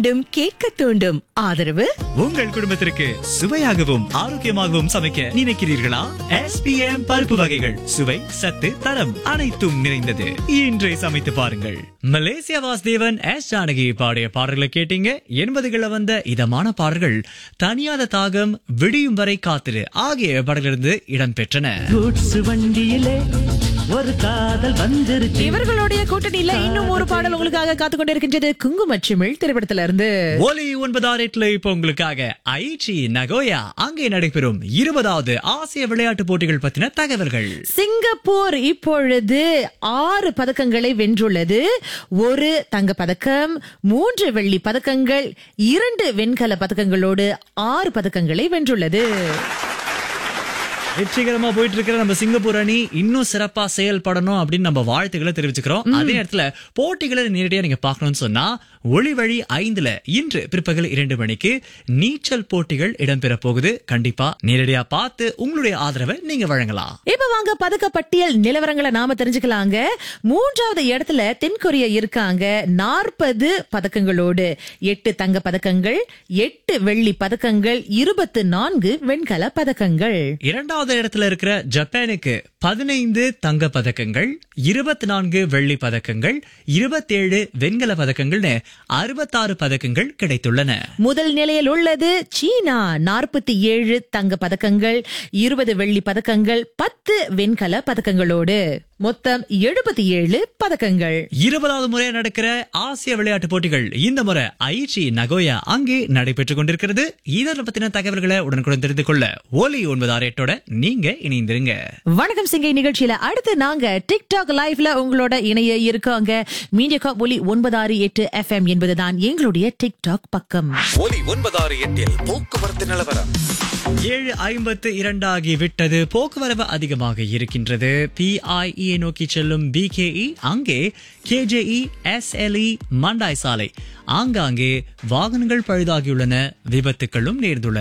மீண்டும் கேட்க தூண்டும் ஆதரவு உங்கள் குடும்பத்திற்கு சுவையாகவும் ஆரோக்கியமாகவும் சமைக்க நினைக்கிறீர்களா SPM பருப்பு வகைகள் சுவை சத்து தரம் அனைத்தும் நிறைந்தது இன்றே சமைத்து பாருங்கள் மலேசியா வாசுதேவன் எஸ் ஜானகி பாடிய பாடல்களை கேட்டீங்க எண்பதுகளில் வந்த இதமான பாடல்கள் தனியாத தாகம் விடியும் வரை காத்திரு ஆகிய பாடலிருந்து இடம்பெற்றன கூட்ஸ் வண்டியிலே ஒரு காதல் வந்திருக்கு இவர்களுடைய கூட்டணியில இன்னும் ஒரு பாடல் உங்களுக்காக காத்து கொண்டிருக்கின்றது குங்குமச்சிமிழ் திரைப்படத்துல இருந்து ஒலி ஒன்பதாறு எட்டுல இப்ப உங்களுக்காக ஐச்சி நகோயா அங்கே நடைபெறும் இருபதாவது ஆசிய விளையாட்டு போட்டிகள் பத்தின தகவல்கள் சிங்கப்பூர் இப்பொழுது ஆறு பதக்கங்களை வென்றுள்ளது ஒரு தங்க பதக்கம் மூன்று வெள்ளி பதக்கங்கள் இரண்டு வெண்கல பதக்கங்களோடு ஆறு பதக்கங்களை வென்றுள்ளது வெற்றிகரமா போயிட்டு இருக்கிற நம்ம சிங்கப்பூர் அணி இன்னும் சிறப்பா செயல்படணும் அப்படின்னு நம்ம வாழ்த்துக்களை தெரிவிச்சுக்கிறோம் அதே நேரத்துல போட்டிகளை நேரடியா நீங்க பார்க்கணும்னு சொன்னா ஒளி வழி ஐந்துல இன்று பிற்பகல் இரண்டு மணிக்கு நீச்சல் போட்டிகள் இடம்பெற போகுது கண்டிப்பா நேரடியா பார்த்து உங்களுடைய ஆதரவை நீங்க வழங்கலாம் இப்ப வாங்க பதக்க பட்டியல் நிலவரங்களை நாம தெரிஞ்சுக்கலாங்க மூன்றாவது இடத்துல தென்கொரியா இருக்காங்க நாற்பது பதக்கங்களோடு எட்டு தங்க பதக்கங்கள் எட்டு வெள்ளி பதக்கங்கள் இருபத்து நான்கு வெண்கல பதக்கங்கள் இரண்டாவது இடத்துல இருக்கிற ஜப்பானுக்கு பதினைந்து தங்க பதக்கங்கள் இருபத்தி நான்கு வெள்ளி பதக்கங்கள் இருபத்தேழு வெண்கல பதக்கங்கள்னு அறுபத்தாறு பதக்கங்கள் கிடைத்துள்ளன முதல் நிலையில் உள்ளது சீனா நாற்பத்தி ஏழு தங்க பதக்கங்கள் இருபது வெள்ளி பதக்கங்கள் பத்து வெண்கல பதக்கங்களோடு மொத்தம் எழுபத்தி ஏழு பதக்கங்கள் இருபதாவது முறை நடக்கிற ஆசிய விளையாட்டு போட்டிகள் இந்த முறை ஐச்சி நகோயா அங்கே நடைபெற்றுக் கொண்டிருக்கிறது இதனை பத்தின தகவல்களை உடனுக்குடன் தெரிந்து கொள்ள ஒலி ஒன்பது ஆறு எட்டோட நீங்க இணைந்திருங்க வணக்கம் சிங்கை நிகழ்ச்சியில அடுத்து நாங்க டிக்டாக் லைவ்ல உங்களோட இணைய இருக்கோங்க மீடியா ஒலி ஒன்பது ஆறு எட்டு எஃப்எம் என்பதுதான் எங்களுடைய டிக்டாக் பக்கம் ஒலி ஒன்பதாறு எட்டில் போக்குவரத்து நிலவரம் ஏழு ஐம்பத்து இரண்டாகி விட்டது போக்குவரவு அதிகமாக இருக்கின்றது பிஐஇ நோக்கி செல்லும் பிகேஇ அங்கே கேஜேஇ எஸ்எல்இ மண்டாய் சாலை ஆங்காங்கே வாகனங்கள் பழுதாகியுள்ளன விபத்துகளும் நேர்ந்துள்ளன